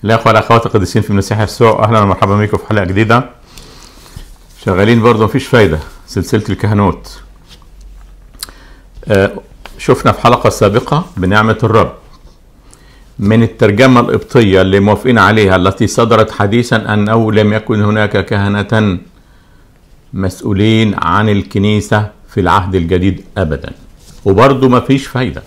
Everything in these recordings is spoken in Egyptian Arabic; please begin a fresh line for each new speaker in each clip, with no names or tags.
الاخوه والاخوات القديسين في المسيح يسوع اهلا ومرحبا بكم في حلقه جديده شغالين برضه مفيش فايده سلسله الكهنوت آه، شفنا في حلقه سابقه بنعمه الرب من الترجمه القبطيه اللي موافقين عليها التي صدرت حديثا انه لم يكن هناك كهنه مسؤولين عن الكنيسه في العهد الجديد ابدا وبرضه مفيش فايده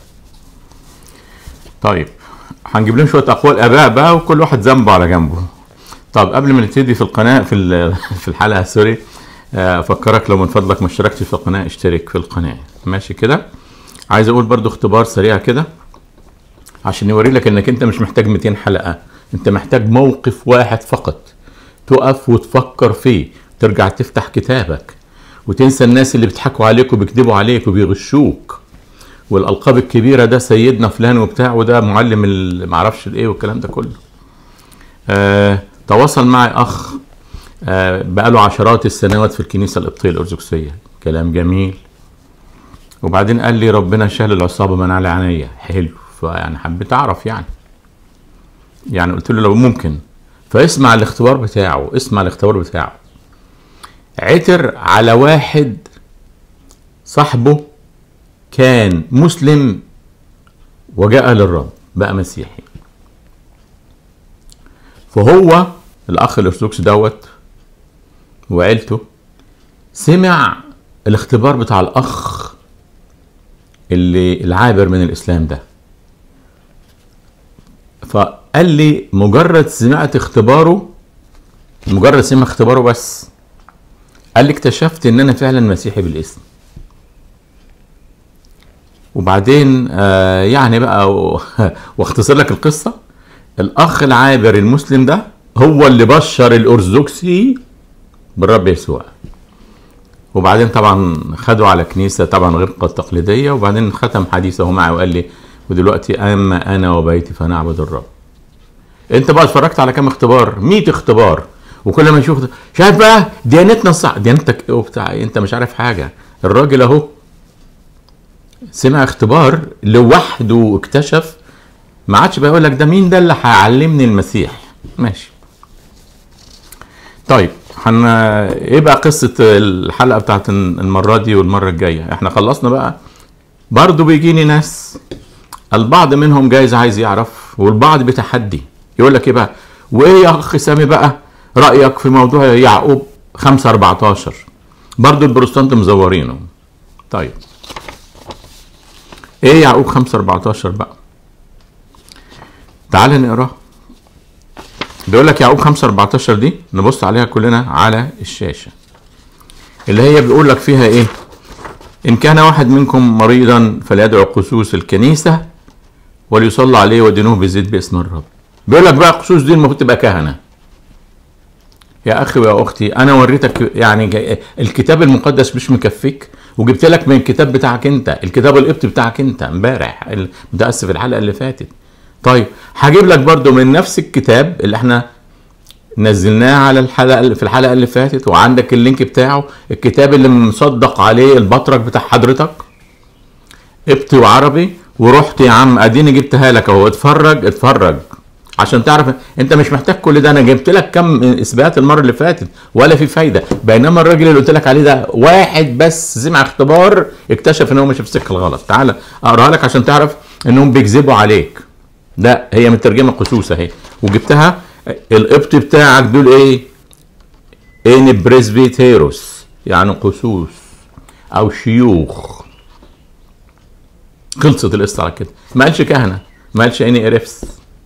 طيب هنجيب لهم شويه اقوال اباء بقى وكل واحد ذنبه على جنبه طب قبل ما نبتدي في القناه في ال- في الحلقه سوري آه، افكرك لو من فضلك ما اشتركتش في القناه اشترك في القناه ماشي كده عايز اقول برضو اختبار سريع كده عشان يوري لك انك انت مش محتاج 200 حلقه انت محتاج موقف واحد فقط تقف وتفكر فيه ترجع تفتح كتابك وتنسى الناس اللي بيضحكوا عليك وبيكذبوا عليك وبيغشوك والالقاب الكبيره ده سيدنا فلان وبتاع وده معلم ال- معرفش الايه والكلام ده كله آه تواصل معي اخ آه بقاله عشرات السنوات في الكنيسه القبطيه الارثوذكسيه كلام جميل وبعدين قال لي ربنا شال العصابه من على عينيا حلو فيعني حبيت اعرف يعني يعني قلت له لو ممكن فاسمع الاختبار بتاعه اسمع الاختبار بتاعه عتر على واحد صاحبه كان مسلم وجاء للرب بقى مسيحي فهو الاخ الارثوذكس دوت وعيلته سمع الاختبار بتاع الاخ اللي العابر من الاسلام ده فقال لي مجرد سمعت اختباره مجرد سمع اختباره بس قال لي اكتشفت ان انا فعلا مسيحي بالاسم وبعدين آه يعني بقى و- واختصر لك القصه الاخ العابر المسلم ده هو اللي بشر الارثوذكسي بالرب يسوع وبعدين طبعا خدوا على كنيسه طبعا غير تقليديه وبعدين ختم حديثه معي وقال لي ودلوقتي اما انا وبيتي فنعبد الرب انت بقى اتفرجت على كام اختبار 100 اختبار وكل ما نشوف شايف بقى ديانتنا الصح ديانتك ايه وبتاع إيه؟ انت مش عارف حاجه الراجل اهو سمع اختبار لوحده اكتشف ما عادش بقى يقول لك ده مين ده اللي هيعلمني المسيح ماشي طيب هن ايه بقى قصه الحلقه بتاعت المره دي والمره الجايه احنا خلصنا بقى برضه بيجيني ناس البعض منهم جايز عايز يعرف والبعض بتحدي يقول لك ايه بقى وايه يا اخ سامي بقى رايك في موضوع يعقوب 5 14 برضه البروتستانت مزورينه طيب ايه يعقوب 5 14 بقى تعال نقراه بيقول لك يعقوب 5 14 دي نبص عليها كلنا على الشاشه اللي هي بيقول لك فيها ايه ان كان واحد منكم مريضا فليدعو قسوس الكنيسه وليصلى عليه ودينوه بزيت باسم الرب بيقول لك بقى قسوس دي المفروض تبقى كهنه يا اخي ويا اختي انا وريتك يعني جاي- الكتاب المقدس مش مكفيك وجبت لك من الكتاب بتاعك انت الكتاب القبطي بتاعك انت امبارح متاسف الحلقه اللي فاتت طيب هجيب لك برضو من نفس الكتاب اللي احنا نزلناه على الحلقه في الحلقه اللي فاتت وعندك اللينك بتاعه الكتاب اللي مصدق عليه البطرك بتاع حضرتك قبطي وعربي ورحت يا عم اديني جبتها لك اهو اتفرج اتفرج عشان تعرف انت مش محتاج كل ده انا جبت لك كم اثبات المره اللي فاتت ولا في فايده بينما الراجل اللي قلت لك عليه ده واحد بس سمع اختبار اكتشف ان هو ماشي في السكه الغلط تعالى اقراها لك عشان تعرف انهم بيكذبوا عليك لا هي مترجمه قسوس اهي وجبتها القبط بتاعك دول ايه ان بريسبيتيروس يعني قسوس او شيوخ خلصت القصه على كده ما قالش كهنه ما قالش اني ارفس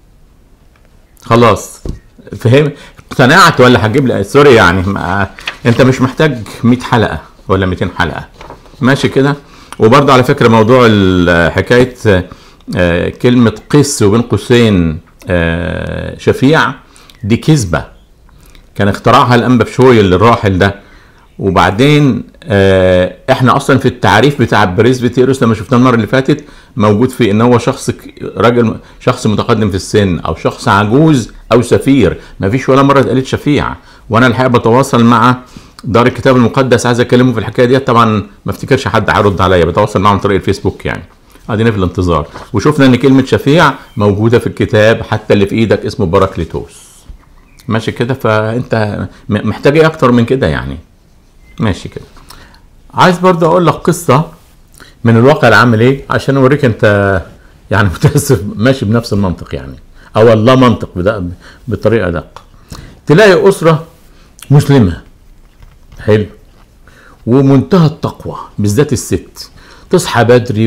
خلاص فهم اقتنعت ولا هتجيب لي سوري يعني ما انت مش محتاج 100 حلقه ولا 200 حلقه ماشي كده وبرضه على فكره موضوع ال- حكايه آه، كلمه قس وبين قوسين آه، شفيع دي كذبه كان اختراعها الانبا بشوي الراحل ده وبعدين آه احنا اصلا في التعريف بتاع بريسبيتيروس لما شفناه المره اللي فاتت موجود في ان هو شخص ك- راجل شخص متقدم في السن او شخص عجوز او سفير ما فيش ولا مره اتقالت شفيع وانا الحقيقه بتواصل مع دار الكتاب المقدس عايز اكلمه في الحكايه ديت طبعا ما افتكرش حد هيرد عليا بتواصل معاهم عن طريق الفيسبوك يعني ادينا في الانتظار وشفنا ان كلمه شفيع موجوده في الكتاب حتى اللي في ايدك اسمه باراكليتوس ماشي كده فانت م- محتاج ايه اكتر من كده يعني ماشي كده عايز برضه اقول لك قصه من الواقع العام ليه عشان اوريك انت يعني متاسف ماشي بنفس المنطق يعني او لا منطق بدا- بطريقه دق تلاقي اسره مسلمه حلو ومنتهى التقوى بالذات الست تصحى بدري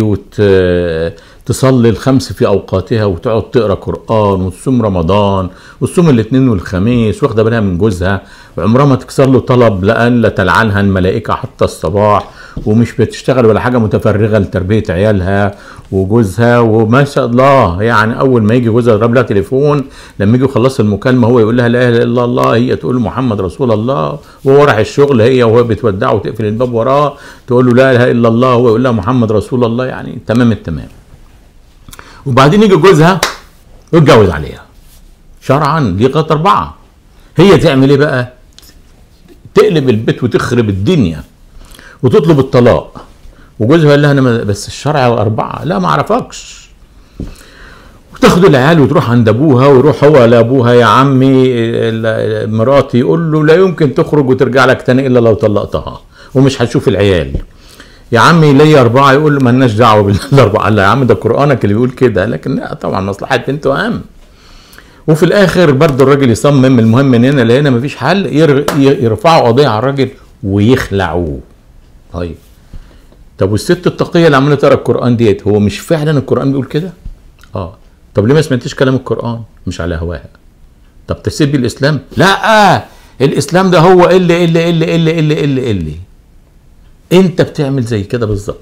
وتصلي الخمس في اوقاتها وتقعد تقرا قران وتصوم رمضان وتصوم الاثنين والخميس واخده بالها من جوزها وعمرها ما تكسر له طلب لان لا تلعنها الملائكه حتى الصباح ومش بتشتغل ولا حاجه متفرغه لتربيه عيالها وجوزها وما شاء الله يعني اول ما يجي جوزها يضرب لها تليفون لما يجي يخلص المكالمه هو يقول لها لا اله الا الله هي تقول محمد رسول الله وهو راح الشغل هي وهو بتودعه وتقفل الباب وراه تقول له لا اله الا الله وهو يقول لها محمد رسول الله يعني تمام التمام وبعدين يجي جوزها ويتجوز عليها شرعا دي قطر اربعه هي تعمل ايه بقى؟ تقلب البيت وتخرب الدنيا وتطلب الطلاق وجوزها قال لها انا ما- بس الشرع اربعه لا ما اعرفكش وتاخد العيال وتروح عند ابوها ويروح هو لابوها يا عمي ال- مراتي يقول له لا يمكن تخرج وترجع لك تاني الا لو طلقتها ومش هتشوف العيال يا عمي ليا اربعه يقول له مالناش دعوه بالاربعه قال له يا عم ده قرانك اللي بيقول كده لكن لا طبعا مصلحه بنته اهم وفي الاخر برضه الراجل يصمم المهم من هنا لهنا مفيش حل ير- ي- يرفعوا قضيه على الراجل ويخلعوه طيب طب والست التقيه اللي عماله تقرا القران ديت هو مش فعلا القران بيقول كده؟ اه طب ليه ما سمعتيش كلام القران؟ مش على هواها طب تسيبي الاسلام؟ لا الاسلام ده هو اللي اللي اللي اللي اللي اللي اللي انت بتعمل زي كده بالظبط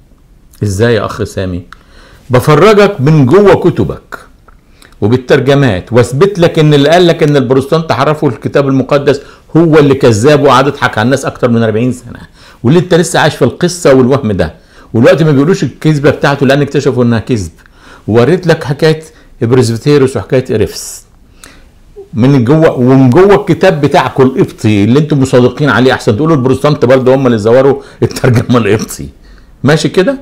ازاي يا اخ سامي؟ بفرجك من جوه كتبك وبالترجمات واثبت لك ان اللي قال لك ان البروتستانت حرفوا الكتاب المقدس هو اللي كذاب وقعد يضحك على الناس اكتر من 40 سنه واللي انت لسه عايش في القصه والوهم ده والوقت ما بيقولوش الكذبه بتاعته لان اكتشفوا انها كذب ووريت لك حكايه بريزبتيروس وحكايه اريفس من جوه ومن جوه الكتاب بتاعكم القبطي اللي انتم مصادقين عليه احسن تقولوا البروتستانت برضه هم اللي زوروا الترجمه القبطي ماشي كده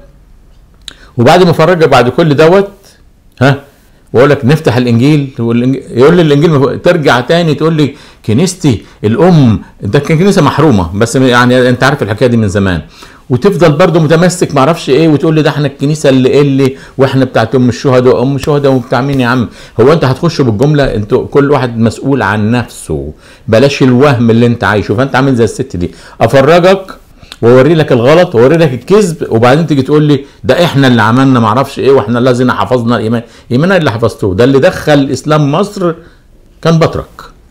وبعد ما افرجك بعد كل دوت ها واقول لك نفتح الانجيل والإنجيل يقول لي الانجيل مف- ترجع تاني تقول لي كنيستي الام ده كان كنيسه محرومه بس يعني انت عارف الحكايه دي من زمان وتفضل برضه متمسك معرفش ايه وتقول لي ده احنا الكنيسه اللي اللي واحنا بتاعت ام الشهداء ام الشهداء وبتاع مين يا عم هو انت هتخش بالجمله انتوا كل واحد مسؤول عن نفسه بلاش الوهم اللي انت عايشه فانت عامل زي الست دي افرجك واوري لك الغلط واوري لك الكذب وبعدين تيجي تقول لي ده احنا اللي عملنا معرفش ايه واحنا الذين حفظنا الايمان ايمان اللي حفظتوه ده اللي دخل الاسلام مصر كان بطرك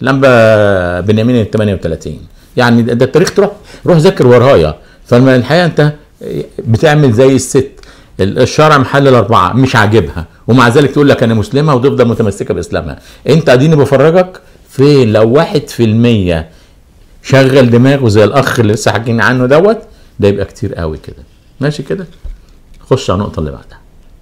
لما بنيامين ال 38 يعني ده ده التاريخ تروح روح ذاكر ورايا فالحقيقه انت بتعمل زي الست الشرع محلل اربعه مش عاجبها ومع ذلك تقول لك انا مسلمه وتفضل متمسكه باسلامها انت اديني بفرجك فين لو واحد في المية شغل دماغه زي الاخ اللي لسه حكينا عنه دوت ده يبقى كتير قوي كده ماشي كده خش على النقطه اللي بعدها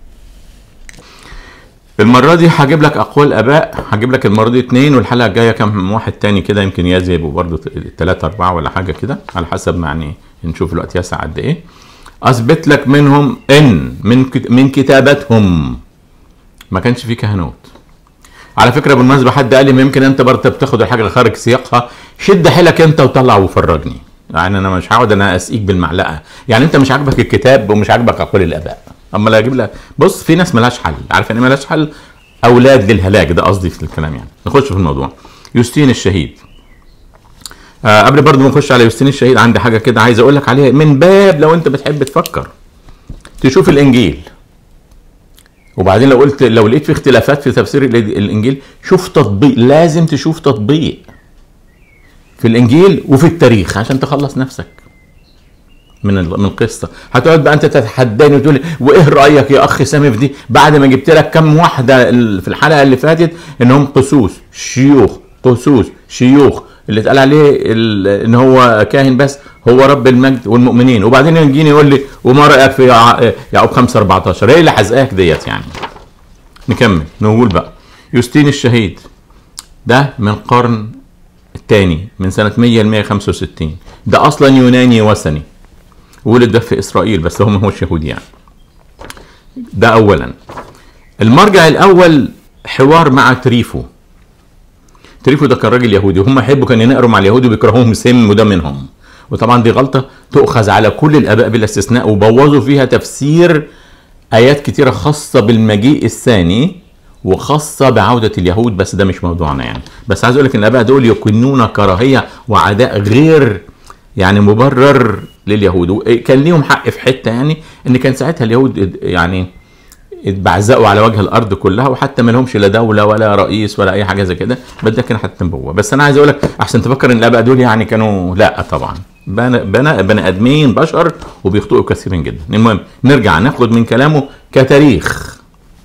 المرة دي هجيب لك أقوال آباء هجيب لك المرة دي اتنين والحلقة الجاية كم واحد تاني كده يمكن يزي يبقوا برضه تلاتة أربعة ولا حاجة كده على حسب ما يعني نشوف الوقت يسع قد إيه أثبت لك منهم إن من كت- من كتابتهم ما كانش في كهنوت على فكره بالمناسبه حد قال لي ما يمكن انت برضه بتاخد الحاجه اللي خارج سياقها شد حيلك انت وطلع وفرجني يعني انا مش هقعد انا اسقيك بالمعلقه يعني انت مش عاجبك الكتاب ومش عاجبك اقوال الاباء اما لا اجيب لك بص في ناس ملهاش حل عارف يعني إيه ملهاش حل اولاد للهلاك ده قصدي في الكلام يعني نخش في الموضوع يوستين الشهيد آه قبل برضه ما نخش على يوستين الشهيد عندي حاجه كده عايز اقول لك عليها من باب لو انت بتحب تفكر تشوف الانجيل وبعدين لو قلت لو لقيت في اختلافات في تفسير ال- الانجيل شوف تطبيق لازم تشوف تطبيق في الانجيل وفي التاريخ عشان تخلص نفسك من ال- من القصه هتقعد بقى انت تتحداني وتقول لي وايه رايك يا اخ سامي في دي بعد ما جبت لك كم واحده ال- في الحلقه اللي فاتت انهم قسوس شيوخ قسوس شيوخ اللي اتقال عليه ال- ان هو كاهن بس هو رب المجد والمؤمنين وبعدين يجيني يقول لي وما رايك في يع- يعقوب 5 14 ايه اللي حزقاك ديت يعني نكمل نقول بقى يوستين الشهيد ده من القرن الثاني من سنة 100 ل 165 ده أصلا يوناني وثني ولد ده في إسرائيل بس هو ما هوش يهودي يعني ده اولا المرجع الاول حوار مع تريفو تريفو ده كان راجل يهودي هم يحبوا كانوا ينقروا مع اليهود وبيكرهوهم سم وده منهم وطبعا دي غلطه تؤخذ على كل الاباء بلا استثناء وبوظوا فيها تفسير ايات كتيره خاصه بالمجيء الثاني وخاصه بعوده اليهود بس ده مش موضوعنا يعني بس عايز اقول لك ان الاباء دول يكنون كراهيه وعداء غير يعني مبرر لليهود وكان ليهم حق في حته يعني ان كان ساعتها اليهود يعني اتبعزقوا على وجه الارض كلها وحتى ما لهمش لا دوله ولا رئيس ولا اي حاجه زي كده بس ده كان حتى نبوه بس انا عايز اقول لك عشان تفكر ان الاباء دول يعني كانوا لا طبعا بني بني, بني ادمين بشر وبيخطئوا كثيرا جدا المهم نرجع ناخد من كلامه كتاريخ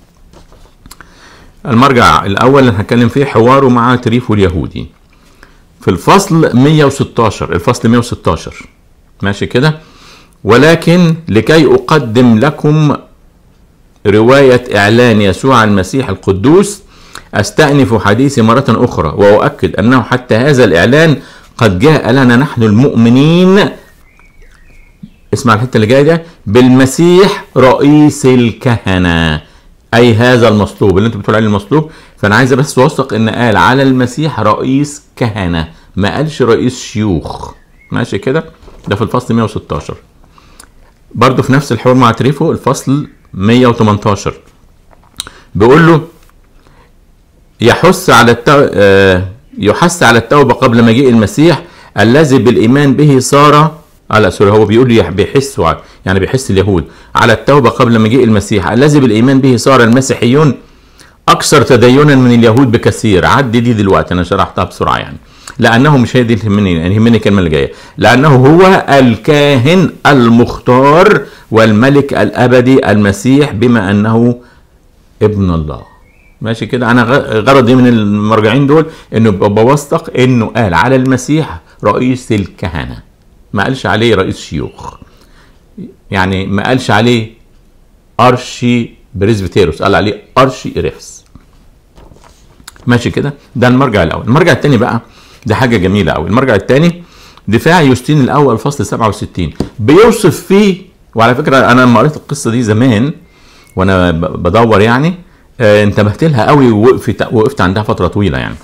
المرجع الاول اللي هنتكلم فيه حواره مع تريفو اليهودي في الفصل 116 الفصل 116 ماشي كده ولكن لكي اقدم لكم رواية إعلان يسوع المسيح القدوس أستأنف حديثي مرة أخرى وأؤكد أنه حتى هذا الإعلان قد جاء لنا نحن المؤمنين اسمع الحتة اللي جاية ده بالمسيح رئيس الكهنة أي هذا المصلوب اللي أنتوا بتقول عليه المصلوب فأنا عايز بس أوثق إن قال على المسيح رئيس كهنة ما قالش رئيس شيوخ ماشي كده ده في الفصل 116 برضه في نفس الحوار مع تريفو الفصل 118 بيقول له يحث على التو... آه يحث على التوبه قبل مجيء المسيح الذي بالايمان به صار على سوري هو بيقول لي بيحس يعني بيحس اليهود على التوبه قبل مجيء المسيح الذي بالايمان به صار المسيحيون اكثر تدينا من اليهود بكثير عدي دي دلوقتي انا شرحتها بسرعه يعني لانه مش هي دي اللي يهمني يعني يهمني الكلمه اللي جايه لانه هو الكاهن المختار والملك الابدي المسيح بما انه ابن الله ماشي كده انا غرضي من المرجعين دول انه بوثق انه قال على المسيح رئيس الكهنه ما قالش عليه رئيس شيوخ يعني ما قالش عليه ارشي بريزبتيروس قال عليه ارشي اريفس ماشي كده ده المرجع الاول المرجع الثاني بقى ده حاجه جميله قوي المرجع الثاني دفاع يوستين الاول فصل 67 بيوصف فيه وعلى فكره انا لما قريت القصه دي زمان وانا بدور يعني آه انتبهت لها قوي ووقفت وقفت عندها فتره طويله يعني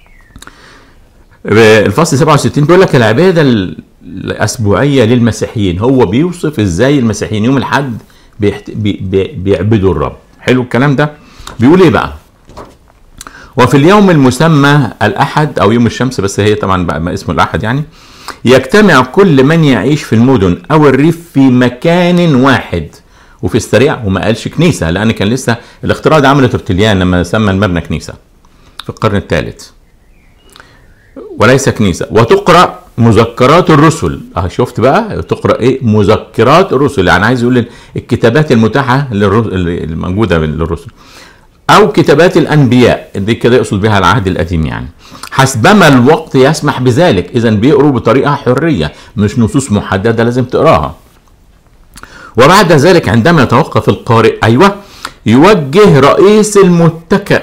الفصل 67 بيقول لك العباده الاسبوعيه للمسيحيين هو بيوصف ازاي المسيحيين يوم الاحد بيحت... بي... بي... بيعبدوا الرب حلو الكلام ده بيقول ايه بقى وفي اليوم المسمى الاحد او يوم الشمس بس هي طبعا بقى ما اسمه الاحد يعني يجتمع كل من يعيش في المدن او الريف في مكان واحد وفي السريع وما قالش كنيسه لان كان لسه الاختراع ده عمله ترتليان لما سمى المبنى كنيسه في القرن الثالث وليس كنيسه وتقرا مذكرات الرسل اه شفت بقى تقرا ايه مذكرات الرسل يعني عايز يقول الكتابات المتاحه الموجوده للرسل او كتابات الانبياء دي كده يقصد بها العهد القديم يعني حسبما الوقت يسمح بذلك اذا بيقروا بطريقه حريه مش نصوص محدده لازم تقراها وبعد ذلك عندما يتوقف القارئ ايوه يوجه رئيس المتكئ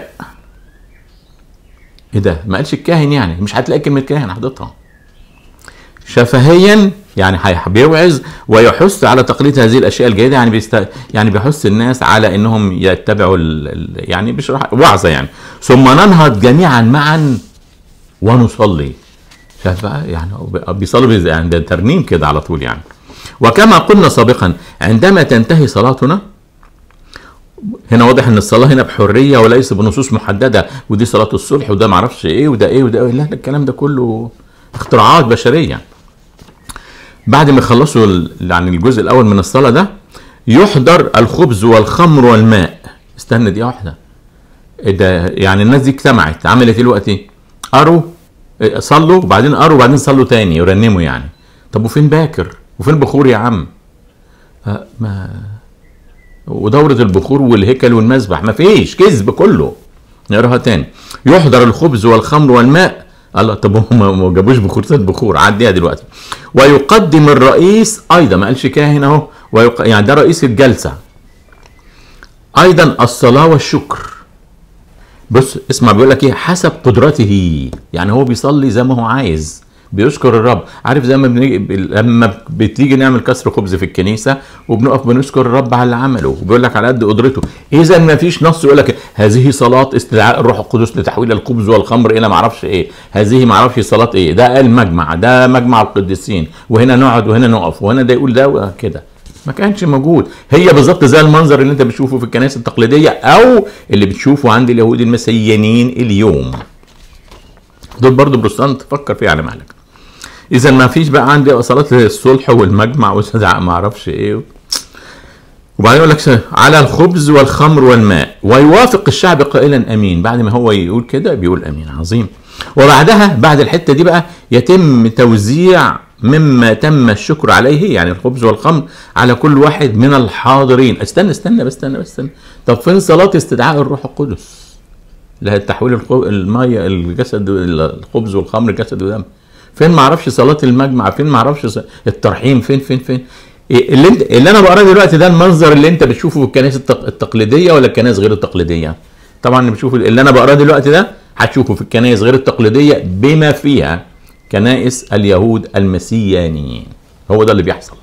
ايه ده ما قالش الكاهن يعني مش هتلاقي كلمه كاهن حاططها شفهيا يعني بيوعظ ويحث على تقليد هذه الاشياء الجيده يعني بيست... يعني بيحث الناس على انهم يتبعوا ال... ال... يعني بيشرح وعظه يعني ثم ننهض جميعا معا ونصلي شايف بقى يعني بيصلوا يعني ده ترنيم كده على طول يعني وكما قلنا سابقا عندما تنتهي صلاتنا هنا واضح ان الصلاه هنا بحريه وليس بنصوص محدده ودي صلاه الصلح وده معرفش ايه وده ايه وده إيه لا الكلام ده كله اختراعات بشريه بعد ما يخلصوا يعني الجزء الاول من الصلاه ده يحضر الخبز والخمر والماء استنى دقيقه واحده ده يعني الناس دي اجتمعت عملت ايه دلوقتي قروا صلوا وبعدين قروا وبعدين صلوا تاني يرنموا يعني طب وفين باكر وفين بخور يا عم أه ما ودورة البخور والهيكل والمذبح ما فيش كذب كله نقراها تاني يحضر الخبز والخمر والماء الله طب هم ما جابوش بخور بخور عديها دلوقتي ويقدم الرئيس ايضا ما قالش كاهن اهو ويق... يعني ده رئيس الجلسه ايضا الصلاه والشكر بص اسمع بيقول لك ايه حسب قدرته يعني هو بيصلي زي ما هو عايز بيشكر الرب عارف زي ما بنيجي لما بتيجي نعمل كسر خبز في الكنيسه وبنقف بنشكر الرب على اللي عمله وبيقول لك على قد قدرته اذا ما فيش نص يقول لك هذه صلاه استدعاء الروح القدس لتحويل الخبز والخمر الى ما اعرفش ايه هذه ما اعرفش صلاه ايه ده المجمع ده مجمع القديسين وهنا نقعد وهنا نقف وهنا ده يقول ده كده ما كانش موجود هي بالظبط زي المنظر اللي انت بتشوفه في الكنائس التقليديه او اللي بتشوفه عند اليهود المسيحيين اليوم دول برضو بروتستانت فكر فيه على مهلك اذا ما فيش بقى عندي صلاه الصلح والمجمع واستدعاء ما اعرفش ايه وبعدين يقول لك على الخبز والخمر والماء ويوافق الشعب قائلا امين بعد ما هو يقول كده بيقول امين عظيم وبعدها بعد الحته دي بقى يتم توزيع مما تم الشكر عليه يعني الخبز والخمر على كل واحد من الحاضرين استنى استنى بس استنى بس استنى طب فين صلاه استدعاء الروح القدس اللي هي تحويل الميه الجسد الخبز والخمر جسد ودم فين ما اعرفش صلاه المجمع فين ما اعرفش الترحيم فين فين فين اللي انت اللي انا بقراه دلوقتي ده المنظر اللي انت بتشوفه في الكنائس التقليديه ولا الكنائس غير التقليديه طبعا اللي بتشوفه اللي انا بقراه دلوقتي ده هتشوفه في الكنائس غير التقليديه بما فيها كنائس اليهود المسيانيين هو ده اللي بيحصل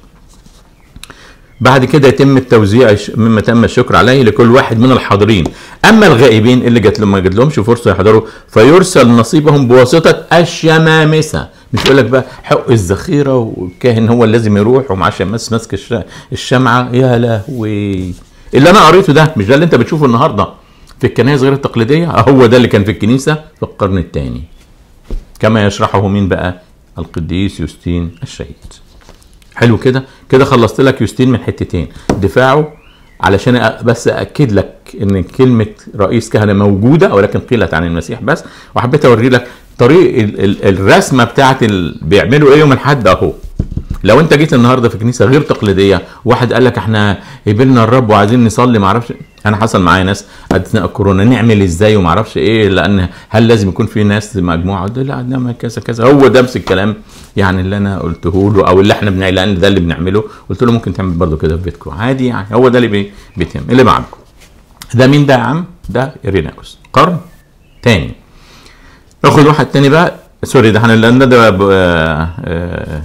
بعد كده يتم التوزيع مما تم الشكر عليه لكل واحد من الحاضرين اما الغائبين اللي جات لهم ما جات لهمش فرصه يحضروا فيرسل نصيبهم بواسطه الشمامسه مش يقول لك بقى حق الذخيره والكاهن هو اللي لازم يروح ومعاه شماس ماسك الشمعه يا لهوي اللي انا قريته ده مش ده اللي انت بتشوفه النهارده في الكنائس غير التقليديه هو ده اللي كان في الكنيسه في القرن الثاني كما يشرحه مين بقى القديس يوستين الشهيد حلو كده كده خلصت لك يوستين من حتتين دفاعه علشان بس اكد لك ان كلمه رئيس كهنه موجوده ولكن قيلت عن المسيح بس وحبيت اوري لك طريق ال ال الرسمه بتاعت ال... بيعملوا ايه يوم الاحد اهو لو انت جيت النهارده في كنيسه غير تقليديه واحد قال لك احنا قبلنا الرب وعايزين نصلي ما اعرفش انا حصل معايا ناس اثناء الكورونا نعمل ازاي وما اعرفش ايه لان هل لازم يكون في ناس مجموعه ده لا نعمل كذا كذا هو ده نفس الكلام يعني اللي انا قلته له او اللي احنا بنعمله لان ده اللي بنعمله قلت له ممكن تعمل برضه كده في بيتكم عادي يعني هو ده اللي بيتم اللي بعده ده مين ده يا عم ده اريناوس قرن تاني ناخد واحد تاني بقى سوري ده احنا لان ده آه آه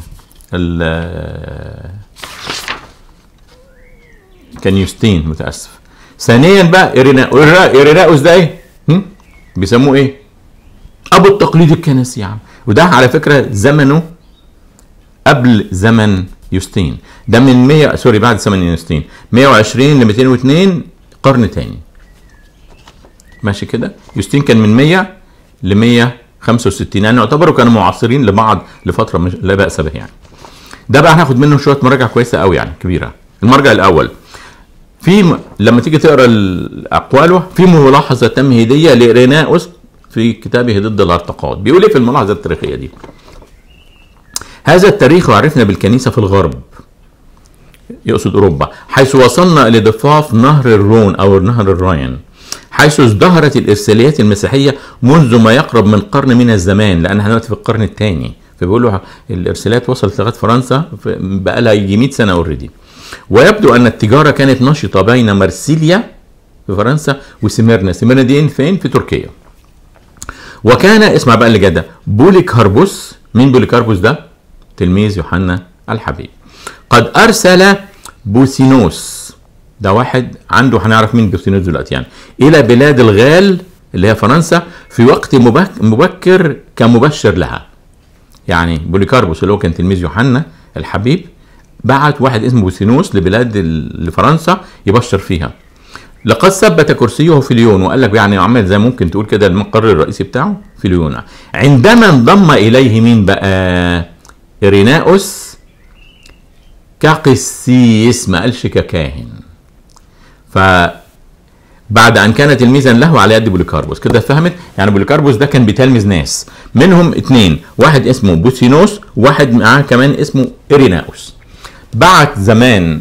كان يوستين متاسف ثانيا بقى إيريناؤوس ده ايه؟ بيسموه ايه؟ ابو التقليد الكنسي يا عم وده على فكره زمنه قبل زمن يوستين ده من 100 سوري بعد زمن يوستين 120 ل 202 قرن تاني ماشي كده يوستين كان من 100 ل 165 يعني يعتبروا كانوا معاصرين لبعض لفتره مش لا باس به يعني ده بقى هناخد منه شويه مراجع كويسه قوي يعني كبيره المرجع الاول في م... لما تيجي تقرا اقواله في ملاحظه تمهيديه لإريناؤوس في كتابه ضد الارتقاط بيقول ايه في الملاحظه التاريخيه دي هذا التاريخ عرفنا بالكنيسه في الغرب يقصد اوروبا حيث وصلنا الى ضفاف نهر الرون او نهر الراين حيث ازدهرت الارساليات المسيحيه منذ ما يقرب من قرن من الزمان لان احنا دلوقتي في القرن الثاني فبيقولوا الارسالات وصلت لغايه فرنسا بقى لها يجي 100 سنه اوريدي ويبدو ان التجاره كانت نشطه بين مرسيليا في فرنسا وسميرنا سميرنا دي فين في تركيا وكان اسمع بقى اللي جاي ده بوليكاربوس مين بوليكاربوس ده تلميذ يوحنا الحبيب قد ارسل بوسينوس ده واحد عنده هنعرف مين بوسينوس دلوقتي يعني الى بلاد الغال اللي هي فرنسا في وقت مبكر كمبشر لها يعني بوليكاربوس اللي هو كان تلميذ يوحنا الحبيب بعت واحد اسمه بوسينوس لبلاد لفرنسا يبشر فيها لقد ثبت كرسيه في ليون وقال لك يعني عمل زي ممكن تقول كده المقر الرئيسي بتاعه في ليون عندما انضم اليه مين بقى إريناؤوس كقسيس ما قالش ككاهن ف بعد ان كان تلميذا له على يد بوليكاربوس كده فهمت يعني بوليكاربوس ده كان بيتلمذ ناس منهم اثنين واحد اسمه بوسينوس واحد معاه كمان اسمه إريناؤوس بعت زمان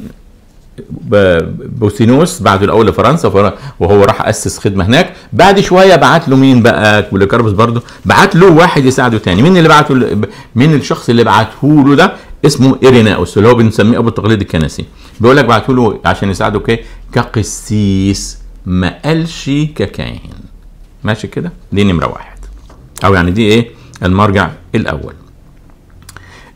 بوسينوس بعته الاول لفرنسا وهو راح اسس خدمه هناك بعد شويه بعت له مين بقى بوليكاربوس برضه بعت له واحد يساعده تاني مين اللي بعته مين الشخص اللي بعته له ده اسمه إيريناوس اللي هو بنسميه ابو التقليد الكنسي بيقول لك بعته له عشان يساعده كي كقسيس ما قالش ككاهن ماشي كده دي نمره واحد او يعني دي ايه المرجع الاول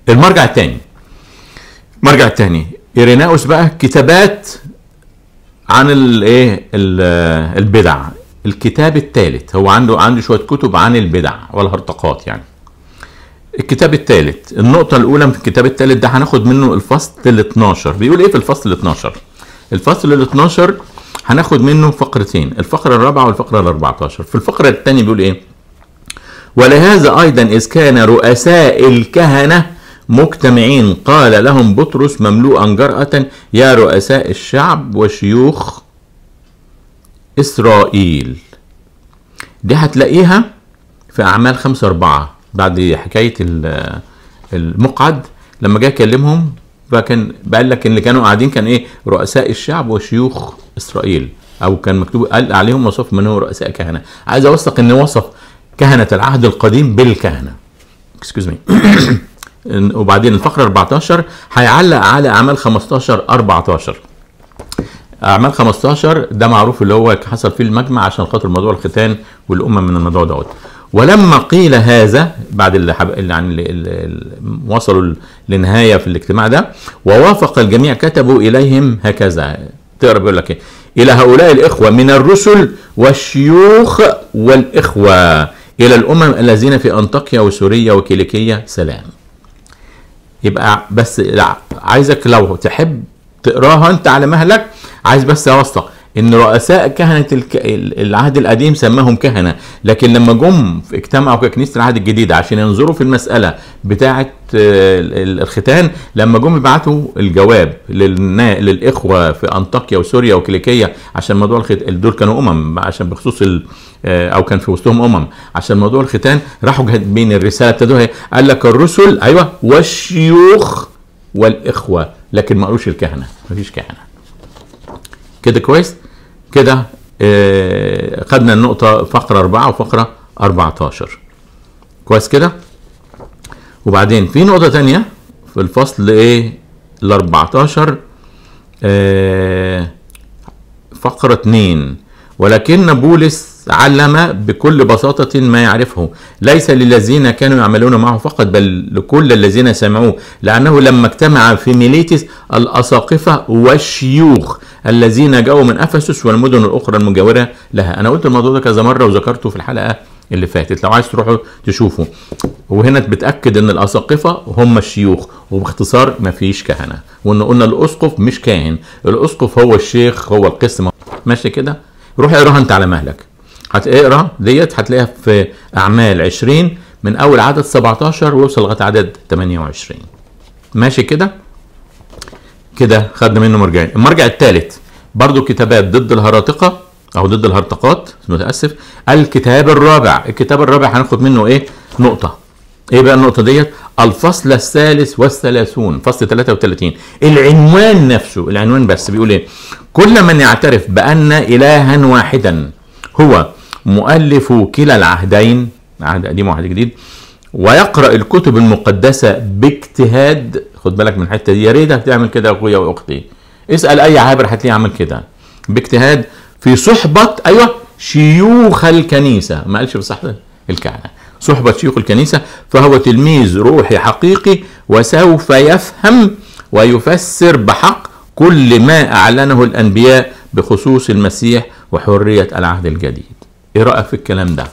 المرجع الثاني المرجع الثاني ايريناوس بقى كتابات عن الايه البدع الكتاب الثالث هو عنده عنده شويه كتب عن البدع والهرطقات يعني الكتاب الثالث النقطة الأولى من الكتاب الثالث ده هناخد منه الفصل ال 12 بيقول إيه في الفصل ال 12 الفصل ال 12 هناخد منه فقرتين الفقرة الرابعة والفقرة ال 14 في الفقرة الثانية بيقول إيه ولهذا أيضا إذ كان رؤساء الكهنة مجتمعين قال لهم بطرس مملوءا جرأة يا رؤساء الشعب وشيوخ إسرائيل دي هتلاقيها في أعمال خمسة أربعة بعد حكاية المقعد لما جه يكلمهم فكان قال لك اللي كانوا قاعدين كان ايه رؤساء الشعب وشيوخ اسرائيل او كان مكتوب قال عليهم وصف من هو رؤساء كهنه عايز اوثق ان وصف كهنه العهد القديم بالكهنه اكسكيوز مي وبعدين الفقره 14 هيعلق على اعمال 15 14 اعمال 15 ده معروف اللي هو حصل فيه المجمع عشان خاطر موضوع الختان والامم من الموضوع دوت ولما قيل هذا بعد اللي, حب... اللي يعني اللي وصلوا لنهايه في الاجتماع ده ووافق الجميع كتبوا اليهم هكذا تقرا بيقول لك ايه الى هؤلاء الاخوه من الرسل والشيوخ والاخوه الى الامم الذين في انطاكيا وسوريا وكيليكيه سلام يبقى بس عايزك لو تحب تقراها انت على مهلك عايز بس اوثق ان رؤساء كهنه الك... العهد القديم سماهم كهنه لكن لما جم اجتمعوا ككنيسه العهد الجديد عشان ينظروا في المساله بتاعه الختان لما جم يبعتوا الجواب للنا... للاخوه في انطاكيا وسوريا وكيليكيه عشان موضوع الخت... دول كانوا امم عشان بخصوص ال... او كان في وسطهم امم عشان موضوع الختان راحوا بين الرساله ابتدوا قال لك الرسل ايوه والشيوخ والاخوه لكن ما قالوش الكهنه مفيش كهنه كده كويس كده آه خدنا النقطة فقرة أربعة وفقرة 14 كويس كده وبعدين في نقطة تانية في الفصل ايه ال 14 آه فقرة 2 ولكن بولس علم بكل بساطة ما يعرفه ليس للذين كانوا يعملون معه فقط بل لكل الذين سمعوه لأنه لما اجتمع في ميليتس الأساقفة والشيوخ الذين جاءوا من أفسس والمدن الأخرى المجاورة لها أنا قلت الموضوع ده كذا مرة وذكرته في الحلقة اللي فاتت لو عايز تروحوا تشوفوا وهنا بتأكد ان الأساقفة هم الشيوخ وباختصار مفيش كهنة وان قلنا الأسقف مش كاهن الأسقف هو الشيخ هو القسم ماشي كده روح اقراها انت على مهلك هتقرا ديت هتلاقيها في اعمال 20 من اول عدد 17 ويوصل لغايه عدد 28 ماشي كده كده خدنا منه مرجعين المرجع الثالث برضو كتابات ضد الهراطقه او ضد الهرطقات متاسف الكتاب الرابع الكتاب الرابع هناخد منه ايه نقطه ايه بقى النقطه ديت الفصل الثالث والثلاثون فصل 33 العنوان نفسه العنوان بس بيقول ايه كل من يعترف بان الها واحدا هو مؤلف كلا العهدين عهد قديم وعهد جديد ويقرا الكتب المقدسه باجتهاد خد بالك من الحته دي يا ريتك تعمل كده يا اخويا واختي اسال اي عابر هتلاقيه عمل كده باجتهاد في صحبه ايوه شيوخ الكنيسه ما قالش في صحبه الكهنه صحبه شيوخ الكنيسه فهو تلميذ روحي حقيقي وسوف يفهم ويفسر بحق كل ما اعلنه الانبياء بخصوص المسيح وحريه العهد الجديد ايه رايك في الكلام ده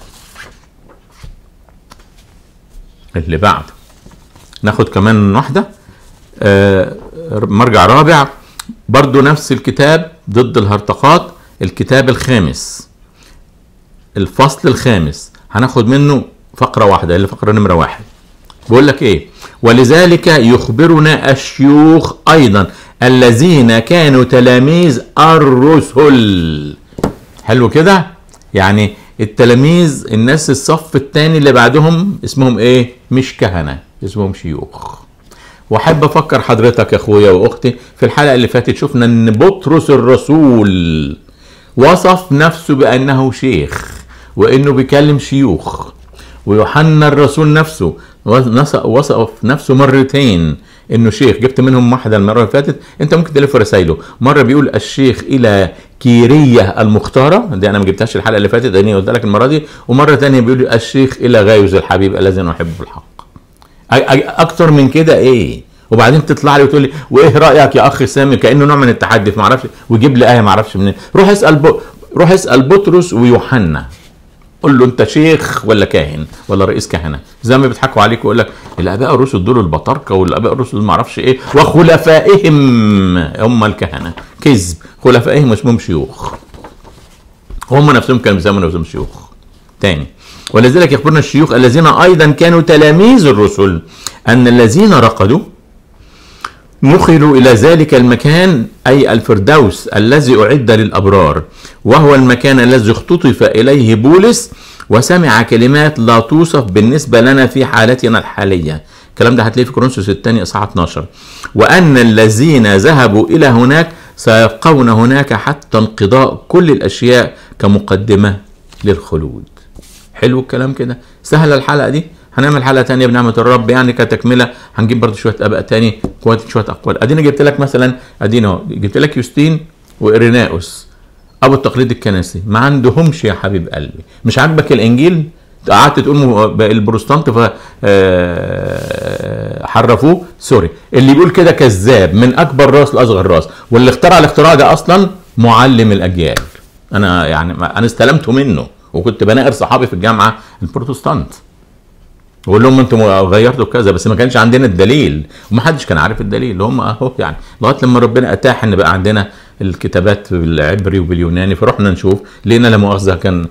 اللي بعد ناخد كمان واحده آه مرجع رابع برضو نفس الكتاب ضد الهرطقات الكتاب الخامس الفصل الخامس هناخد منه فقرة واحدة اللي فقرة نمرة واحد بقول لك ايه ولذلك يخبرنا الشيوخ ايضا الذين كانوا تلاميذ الرسل حلو كده يعني التلاميذ الناس الصف الثاني اللي بعدهم اسمهم ايه مش كهنة اسمهم شيوخ واحب افكر حضرتك يا اخويا واختي في الحلقه اللي فاتت شفنا ان بطرس الرسول وصف نفسه بانه شيخ وانه بيكلم شيوخ ويوحنا الرسول نفسه وصف نفسه مرتين انه شيخ جبت منهم واحده المره اللي فاتت انت ممكن تلف رسايله مره بيقول الشيخ الى كيريه المختاره دي انا ما جبتهاش الحلقه اللي فاتت انا قلت لك المره دي ومره ثانيه بيقول الشيخ الى غايوز الحبيب الذي نحبه بالحق اكتر من كده ايه وبعدين تطلع لي وتقول لي وايه رايك يا اخ سامي كانه نوع من التحدي ما اعرفش ويجيب لي ايه ما اعرفش منين روح اسال ب... روح اسال بطرس ويوحنا قول له انت شيخ ولا كاهن ولا رئيس كهنه زي ما بيضحكوا عليك ويقول لك الاباء الرسل دول البطاركه والاباء الرسل ما اعرفش ايه وخلفائهم هم الكهنه كذب خلفائهم اسمهم شيوخ هم نفسهم كانوا بيسموا نفسهم شيوخ تاني ولذلك يخبرنا الشيوخ الذين ايضا كانوا تلاميذ الرسل ان الذين رقدوا نقلوا الى ذلك المكان اي الفردوس الذي اعد للابرار وهو المكان الذي اختطف اليه بولس وسمع كلمات لا توصف بالنسبه لنا في حالتنا الحاليه الكلام ده هتلاقيه في كورنثوس الثاني اصحاح 12 وان الذين ذهبوا الى هناك سيبقون هناك حتى انقضاء كل الاشياء كمقدمه للخلود حلو الكلام كده سهله الحلقه دي هنعمل حلقه تانية بنعمه الرب يعني كتكمله هنجيب برضه شويه اباء تاني كويت شويه اقوال ادينا جبت لك مثلا ادينا اهو جبت لك يوستين واريناوس ابو التقليد الكنسي ما عندهمش يا حبيب قلبي مش عاجبك الانجيل قعدت تقول م- البروتستانت ف آه، حرفوه سوري اللي بيقول كده كذاب من اكبر راس لاصغر راس واللي اخترع الاختراع ده اصلا معلم الاجيال انا يعني ما- انا استلمته منه وكنت بناقر صحابي في الجامعه البروتستانت بقول لهم انتم غيرتوا كذا بس ما كانش عندنا الدليل ومحدش كان عارف الدليل هم اهو يعني لغايه لما ربنا اتاح ان بقى عندنا الكتابات بالعبري وباليوناني فرحنا نشوف لقينا لا مؤاخذه كان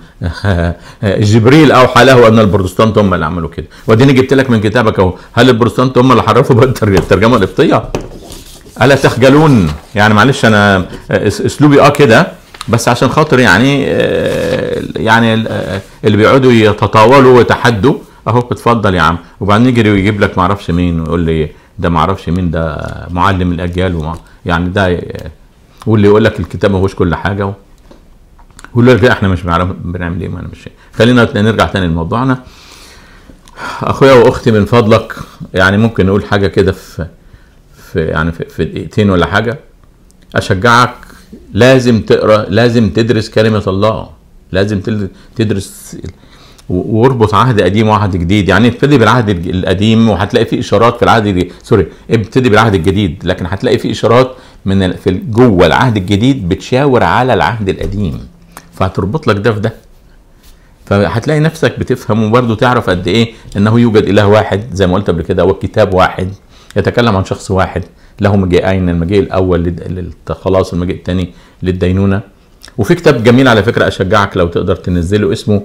جبريل اوحى له ان البروتستانت هم اللي عملوا كده واديني جبت لك من كتابك اهو هل البروتستانت هم اللي حرفوا بقى الترج- الترجمه القبطيه؟ الا تخجلون يعني معلش انا اس- اسلوبي اه كده بس عشان خاطر يعني آه، يعني آه، اللي بيقعدوا يتطاولوا ويتحدوا اهو اتفضل يا عم وبعدين يجري ويجيب لك معرفش مين ويقول لي ده معرفش مين ده معلم الاجيال وما يعني ده آه، واللي يقول لك الكتاب ما هوش كل حاجه و... واللي يقول لك احنا مش بنعرف بنعمل ايه ما انا مش خلينا نرجع تاني لموضوعنا اخويا واختي من فضلك يعني ممكن نقول حاجه كده في في يعني في, في دقيقتين ولا حاجه اشجعك لازم تقرا لازم تدرس كلمه الله لازم تل- تدرس و- واربط عهد قديم وعهد جديد يعني ابتدي بالعهد الج- القديم وهتلاقي فيه اشارات في العهد الج- سوري ابتدي بالعهد الجديد لكن هتلاقي فيه اشارات من ال- في ال- جوه العهد الجديد بتشاور على العهد القديم فهتربط لك ده في ده فهتلاقي نفسك بتفهم وبرضه تعرف قد ايه انه يوجد اله واحد زي ما قلت قبل كده وكتاب واحد يتكلم عن شخص واحد له مجيئين المجيء الاول لل- للخلاص المجيء الثاني للدينونه وفي كتاب جميل على فكره اشجعك لو تقدر تنزله اسمه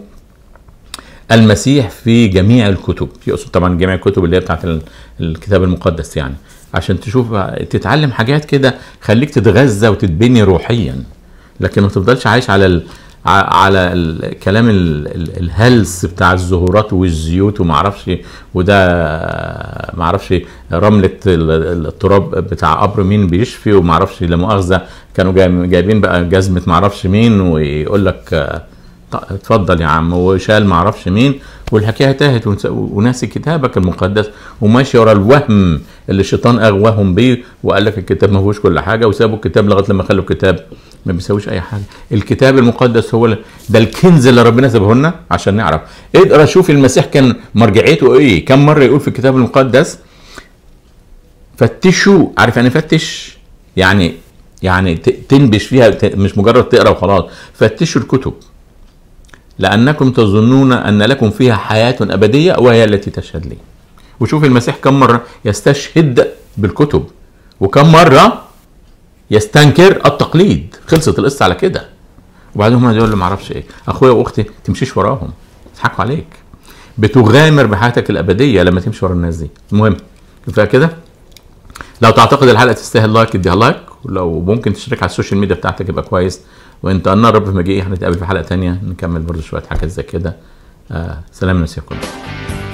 المسيح في جميع الكتب يقصد طبعا جميع الكتب اللي هي بتاعت ال- الكتاب المقدس يعني عشان تشوف تتعلم حاجات كده خليك تتغذى وتتبني روحيا لكن ما تفضلش عايش على ال... ع- على الكلام ال- ال- الهلس بتاع الزهورات والزيوت وما اعرفش وده ما اعرفش رمله ال- التراب بتاع قبر مين بيشفي وما اعرفش لا مؤاخذه كانوا جاي- جايبين بقى جزمه ما اعرفش مين ويقول لك آه، ط- اتفضل يا عم وشال ما اعرفش مين والحكايه تاهت ونس- وناسي كتابك المقدس وماشي ورا الوهم اللي الشيطان اغواهم بيه وقال لك الكتاب ما فيهوش كل حاجه وسابوا الكتاب لغايه لما خلوا الكتاب ما بيساويش اي حاجه الكتاب المقدس هو ال- ده الكنز اللي ربنا سابه لنا عشان نعرف اقرا شوف المسيح كان مرجعيته ايه كم مره يقول في الكتاب المقدس فتشوا عارف يعني فتش يعني يعني ت- تنبش فيها ت- مش مجرد تقرا وخلاص فتشوا الكتب لأنكم تظنون أن لكم فيها حياة أبدية وهي التي تشهد لي وشوف المسيح كم مرة يستشهد بالكتب وكم مرة يستنكر التقليد خلصت القصة على كده وبعدين هم يقول له معرفش ايه اخويا واختي تمشيش وراهم يضحكوا عليك بتغامر بحياتك الابديه لما تمشي ورا الناس دي المهم كفايه كده لو تعتقد الحلقه تستاهل لايك اديها لايك ولو ممكن تشترك على السوشيال ميديا بتاعتك يبقى كويس وانت انا رب في مجيئي هنتقابل في حلقه تانية نكمل برضو شويه حاجات زي كده آه سلام نسيكم